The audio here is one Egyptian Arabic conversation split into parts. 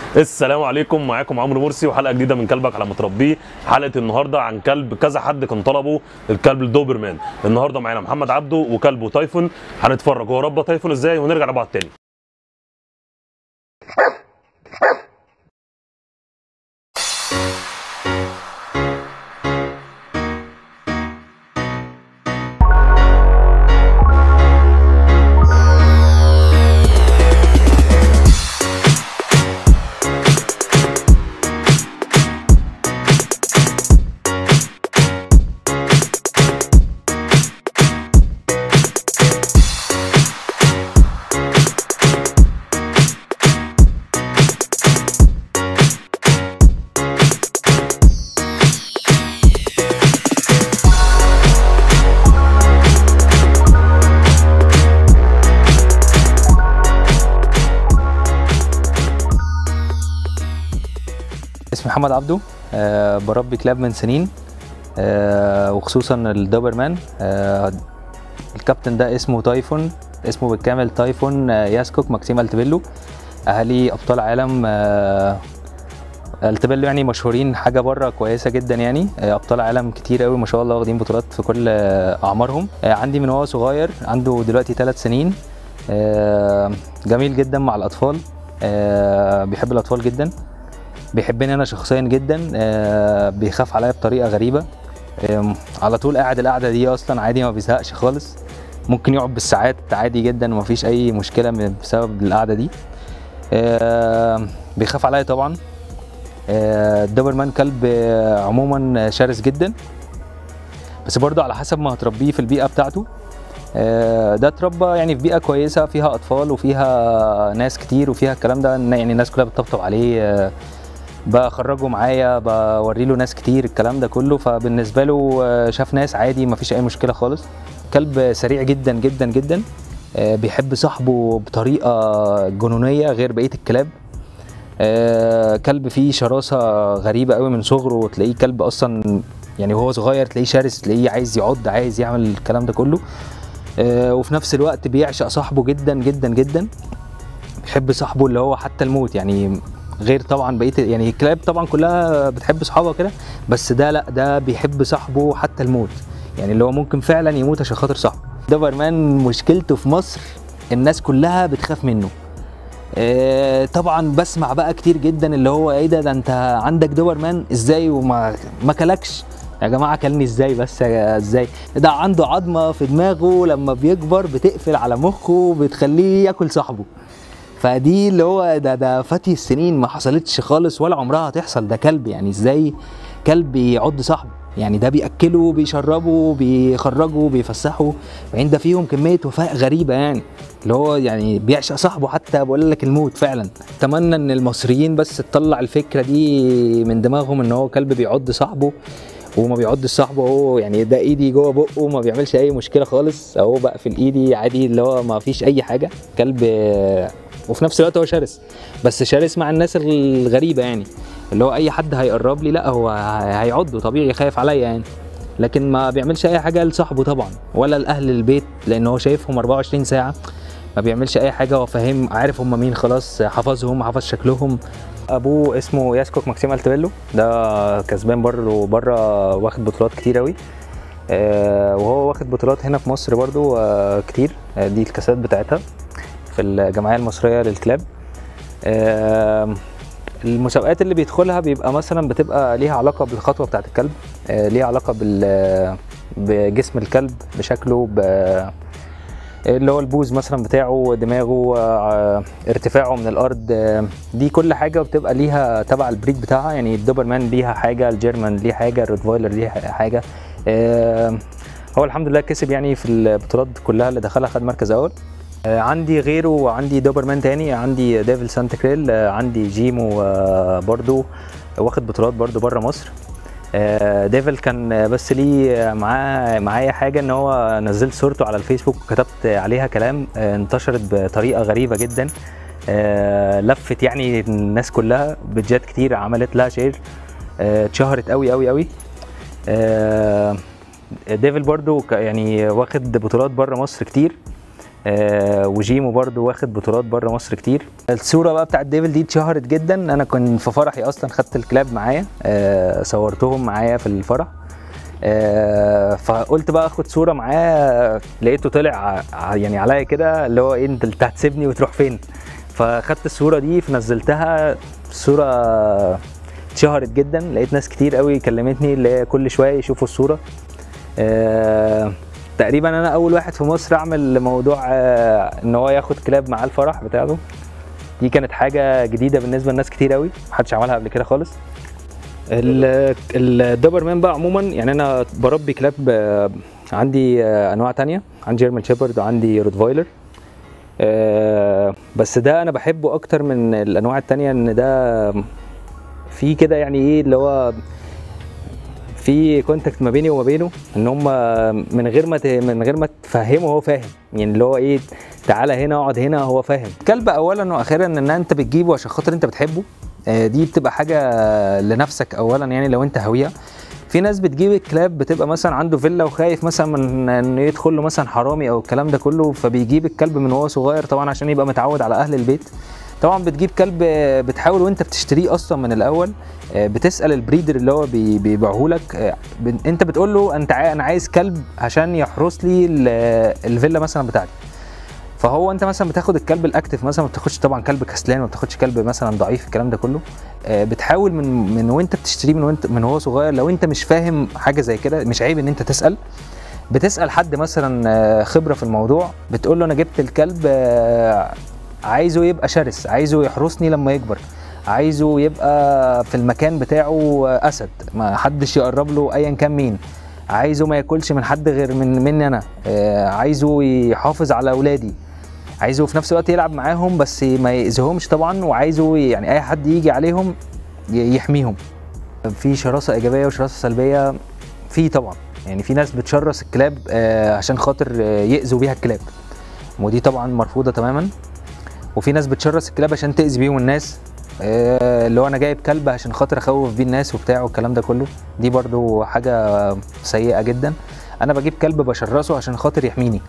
السلام عليكم معاكم عمرو مرسي وحلقه جديده من كلبك على متربيه حلقه النهارده عن كلب كذا حد كان طلبه الكلب الدوبرمان النهارده معانا محمد عبده وكلبه تايفون هنتفرج هو ربى تايفون ازاي ونرجع لبعض تاني اسمي محمد عبده أه بربي كلاب من سنين أه وخصوصا الدوبرمان أه الكابتن ده اسمه تايفون اسمه بالكامل تايفون آه، ياسكوك ماكسيم التبيلو اهالي ابطال عالم أه التبيلو يعني مشهورين حاجه بره كويسه جدا يعني آه، ابطال عالم كتير قوي ما شاء الله واخدين بطولات في كل آه، اعمارهم آه، عندي من هو صغير عنده دلوقتي ثلاث سنين آه، جميل جدا مع الاطفال آه، بيحب الاطفال جدا بيحبني انا شخصيا جدا آه، بيخاف عليا بطريقه غريبه آم، على طول قاعد القعده دي اصلا عادي ما بيزهقش خالص ممكن يقعد بالساعات عادي جدا ومفيش اي مشكله من- بسبب القعده دي آه، بيخاف عليا طبعا آه، الدوبرمان كلب آه، عموما شرس جدا بس برضه على حسب ما هتربيه في البيئه بتاعته آه، ده اتربى يعني في بيئه كويسه فيها اطفال وفيها ناس كتير وفيها الكلام ده يعني الناس كلها بتطبطب عليه آه، بخرجه معايا بوري له ناس كتير الكلام ده كله فبالنسبه له آه، شاف ناس عادي ما فيش اي مشكله خالص كلب سريع جدا جدا جدا آه، بيحب صاحبه بطريقه جنونيه غير بقيه الكلاب آه، كلب فيه شراسه غريبه قوي من صغره تلاقيه كلب اصلا يعني وهو صغير تلاقيه شرس تلاقيه عايز يعض عايز يعمل الكلام ده كله آه، وفي نفس الوقت بيعشق صاحبه جدا جدا جدا بيحب صاحبه اللي هو حتى الموت يعني غير طبعا بقيه يعني الكلاب طبعا كلها بتحب صحابها كده بس ده لا ده بيحب صاحبه حتى الموت يعني اللي هو ممكن فعلا يموت عشان خاطر صاحبه دوبرمان مشكلته في مصر الناس كلها بتخاف منه آه، طبعا بسمع بقى كتير جدا اللي هو ايه ده ده انت عندك دوبرمان ازاي وما ما كلكش يا جماعه كلني ازاي بس يا- ازاي ده عنده عظمه في دماغه لما بيكبر بتقفل على مخه بتخليه ياكل صاحبه فدي اللي هو ده ده فاتي السنين ما حصلتش خالص ولا عمرها هتحصل ده كلب يعني ازاي كلب يعض صاحبه يعني ده بياكله بيشربه بيخرجه بيفسحه بعدين ده فيهم كميه وفاء غريبه يعني اللي هو يعني بيعشق صاحبه حتى بقول لك الموت فعلا اتمنى ان المصريين بس تطلع الفكره دي من دماغهم ان هو كلب بيعض صاحبه وما بيعضش صاحبه هو يعني ده ايدي جوه بقه ما بيعملش اي مشكله خالص اهو بقى في الايدي عادي اللي هو ما فيش اي حاجه كلب آه، وفي نفس الوقت هو شرس بس شرس مع الناس الغريبه يعني اللي هو اي حد هيقرب لي لا هو ه- هيعضه طبيعي خايف عليا يعني لكن ما بيعملش اي حاجه لصاحبه طبعا ولا لاهل البيت لان هو شايفهم 24 ساعه ما بيعملش اي حاجه هو فاهم عارف هم مين خلاص حفظهم حفظ شكلهم ابوه اسمه ياسكوك ماكسيم التبيلو ده كسبان بره بره واخد بطولات كتير قوي آه، وهو واخد بطولات هنا في مصر برضو آه، كتير آه، دي الكاسات بتاعتها في الجمعيه المصريه للكلاب آه، المسابقات اللي بيدخلها بيبقى مثلا بتبقى ليها علاقه بالخطوه بتاعت الكلب آه، ليها علاقه بال بجسم الكلب بشكله ب اللي هو البوز مثلا بتاعه دماغه آه، ارتفاعه من الارض آه، دي كل حاجه بتبقى ليها تبع البريد بتاعها يعني الدوبرمان ليها حاجه الجيرمان ليه حاجه الروتفايلر ليه حاجه آه، هو الحمد لله كسب يعني في البطولات كلها اللي دخلها خد مركز اول آه، عندي غيره وعندي دوبرمان تاني عندي ديفل سانتا كريل آه، عندي جيمو آه، برضو واخد بطولات برضو بره مصر آه، ديفل كان آه، بس ليه آه، معاه معايا حاجه ان هو نزلت صورته على الفيسبوك وكتبت عليها كلام آه، انتشرت بطريقه غريبه جدا آه، لفت يعني الناس كلها بجات كتير عملت لها شير آه، اتشهرت قوي قوي قوي آه، ديفل برضو ك- يعني واخد بطولات بره مصر كتير آه، وجيمو برضو واخد بطولات بره مصر كتير الصوره بقى بتاعت ديفل دي اتشهرت جدا انا كنت في فرحي اصلا خدت الكلاب معايا آه، صورتهم معايا في الفرح آه، فقلت بقى اخد صوره معاه لقيته طلع ع- يعني عليا كده اللي هو ايه انت انت هتسيبني وتروح فين فخدت الصوره دي فنزلتها الصوره اتشهرت جدا لقيت ناس كتير قوي كلمتني اللي هي كل شويه يشوفوا الصوره آه، تقريبا انا اول واحد في مصر اعمل موضوع آه، ان هو ياخد كلاب معاه الفرح بتاعه دي كانت حاجه جديده بالنسبه لناس كتير قوي محدش عملها قبل كده خالص ال- الدوبرمان بقى عموما يعني انا بربي كلاب آه، عندي آه، انواع تانية عندي جيرمان شيبرد وعندي روتفايلر آه، بس ده انا بحبه اكتر من الانواع التانية ان ده في كده يعني ايه اللي هو في كونتاكت ما بيني وما بينه ان هم من غير ما ت- من غير ما تفهمه هو فاهم يعني اللي هو ايه تعالى هنا اقعد هنا هو فاهم كلب اولا واخيرا ان انت بتجيبه عشان خاطر انت بتحبه آه، دي بتبقى حاجه لنفسك اولا يعني لو انت هاويها في ناس بتجيب الكلاب بتبقى مثلا عنده فيلا وخايف مثلا من انه يدخل له مثلا حرامي او الكلام ده كله فبيجيب الكلب من وهو صغير طبعا عشان يبقى متعود على اهل البيت طبعا بتجيب كلب آه، بتحاول وانت بتشتريه اصلا من الاول آه، بتسال البريدر اللي هو بي- بيبيعه لك آه، بن- انت بتقول له انت عاي- انا عايز كلب عشان يحرس لي ال- الفيلا مثلا بتاعتي فهو انت مثلا بتاخد الكلب الاكتف مثلا ما بتاخدش طبعا كلب كسلان ما بتاخدش كلب مثلا ضعيف الكلام ده كله آه، بتحاول من من وانت بتشتريه من وانت من هو صغير لو انت مش فاهم حاجه زي كده مش عيب ان انت تسال بتسال حد مثلا آه، خبره في الموضوع بتقول له انا جبت الكلب آه، عايزه يبقى شرس عايزه يحرسني لما يكبر عايزه يبقى في المكان بتاعه آه، اسد ما حدش يقرب له ايا كان مين عايزه ما ياكلش من حد غير من مني انا آه، عايزه يحافظ على اولادي عايزه في نفس الوقت يلعب معاهم بس ما يأذيهمش طبعا وعايزه يعني اي حد يجي عليهم ي- يحميهم في شراسه ايجابيه وشراسه سلبيه في طبعا يعني في ناس بتشرس الكلاب آه، عشان خاطر آه، يأذوا بيها الكلاب ودي طبعا مرفوضه تماما وفي ناس بتشرس الكلاب عشان تأذي بيهم الناس آه، اللي هو انا جايب كلب عشان خاطر اخوف بيه الناس وبتاع والكلام ده كله دي برضو حاجه سيئه جدا انا بجيب كلب بشرسه عشان خاطر يحميني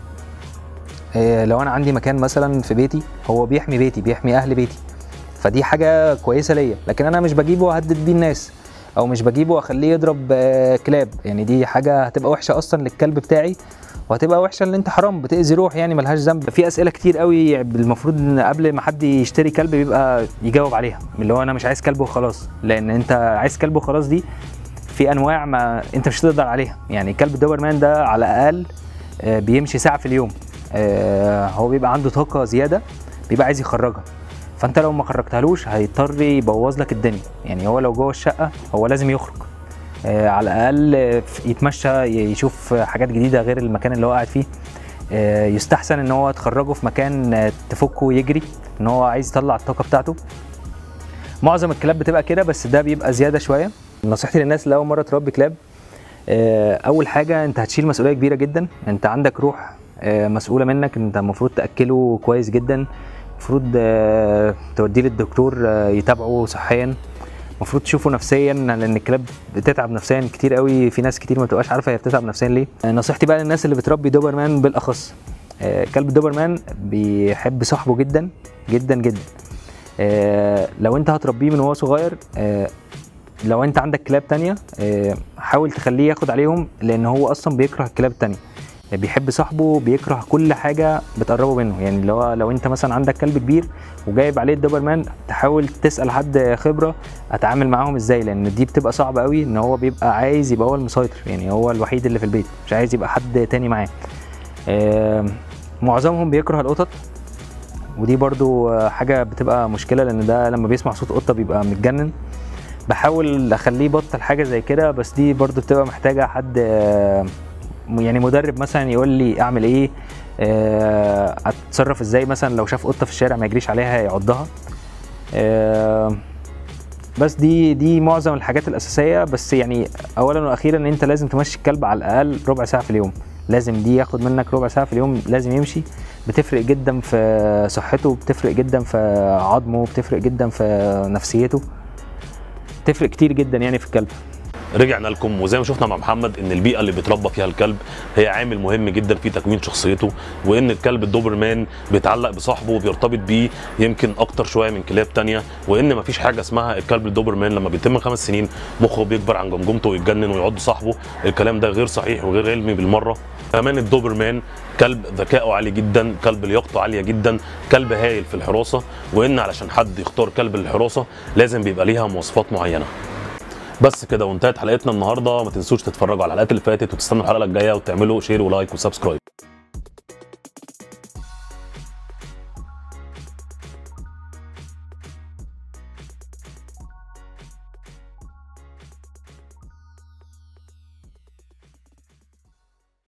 آه، لو انا عندي مكان مثلا في بيتي هو بيحمي بيتي بيحمي اهل بيتي فدي حاجه كويسه ليا لكن انا مش بجيبه واهدد بيه الناس او مش بجيبه واخليه يضرب آه، كلاب يعني دي حاجه هتبقى وحشه اصلا للكلب بتاعي وهتبقى وحشه اللي انت حرام بتاذي روح يعني ملهاش ذنب في اسئله كتير قوي المفروض ان قبل ما حد يشتري كلب بيبقى يجاوب عليها اللي هو انا مش عايز كلب وخلاص لان انت عايز كلب وخلاص دي في انواع ما انت مش هتقدر عليها يعني كلب الدوبرمان ده على الاقل آه، بيمشي ساعه في اليوم آه، هو بيبقى عنده طاقه زياده بيبقى عايز يخرجها فانت لو ما خرجتهالوش هيضطر يبوظ لك الدنيا يعني هو لو جوه الشقه هو لازم يخرج آه، على الاقل آه، يتمشى يشوف حاجات جديده غير المكان اللي هو قاعد فيه آه، يستحسن ان هو تخرجه في مكان آه، تفكه يجري ان هو عايز يطلع الطاقه بتاعته معظم الكلاب بتبقى كده بس ده بيبقى زياده شويه نصيحتي للناس اللي اول مره تربي كلاب آه، اول حاجه انت هتشيل مسؤوليه كبيره جدا انت عندك روح آه، مسؤوله منك انت المفروض تاكله كويس جدا المفروض آه، توديه للدكتور آه، يتابعه صحيا المفروض تشوفه نفسيا لان الكلاب بتتعب نفسيا كتير قوي في ناس كتير ما بتبقاش عارفه هي بتتعب نفسيا ليه آه، نصيحتي بقى للناس اللي بتربي دوبرمان بالاخص آه، كلب الدوبرمان بيحب صاحبه جدا جدا جدا آه، لو انت هتربيه من وهو صغير آه، لو انت عندك كلاب تانية آه، حاول تخليه ياخد عليهم لان هو اصلا بيكره الكلاب التانية بيحب صاحبه بيكره كل حاجه بتقربه منه يعني اللي هو لو انت مثلا عندك كلب كبير وجايب عليه الدوبرمان تحاول تسال حد خبره اتعامل معاهم ازاي لان دي بتبقى صعبه قوي ان هو بيبقى عايز يبقى هو المسيطر يعني هو الوحيد اللي في البيت مش عايز يبقى حد تاني معاه آه، معظمهم بيكره القطط ودي برضو آه، حاجه بتبقى مشكله لان ده لما بيسمع صوت قطه بيبقى متجنن بحاول اخليه يبطل حاجه زي كده بس دي برضو بتبقى محتاجه حد آه، يعني مدرب مثلا يقول لي اعمل ايه آه، اتصرف ازاي مثلا لو شاف قطه في الشارع ما يجريش عليها يعضها آه، بس دي دي معظم الحاجات الاساسيه بس يعني اولا واخيرا ان انت لازم تمشي الكلب على الاقل ربع ساعه في اليوم لازم دي ياخد منك ربع ساعه في اليوم لازم يمشي بتفرق جدا في صحته بتفرق جدا في عظمه بتفرق جدا في نفسيته تفرق كتير جدا يعني في الكلب رجعنا لكم وزي ما شفنا مع محمد ان البيئه اللي بيتربى فيها الكلب هي عامل مهم جدا في تكوين شخصيته وان الكلب الدوبرمان بيتعلق بصاحبه وبيرتبط بيه يمكن اكتر شويه من كلاب تانية وان مفيش حاجه اسمها الكلب الدوبرمان لما بيتم خمس سنين مخه بيكبر عن جمجمته ويتجنن ويعض صاحبه الكلام ده غير صحيح وغير علمي بالمره كمان الدوبرمان كلب ذكائه عالي جدا كلب لياقته عاليه جدا كلب هايل في الحراسه وان علشان حد يختار كلب للحراسه لازم بيبقى ليها مواصفات معينه بس كده وانتهت حلقتنا النهارده ما تنسوش تتفرجوا على الحلقات اللي فاتت وتستنوا الحلقه الجايه وتعملوا شير ولايك وسبسكرايب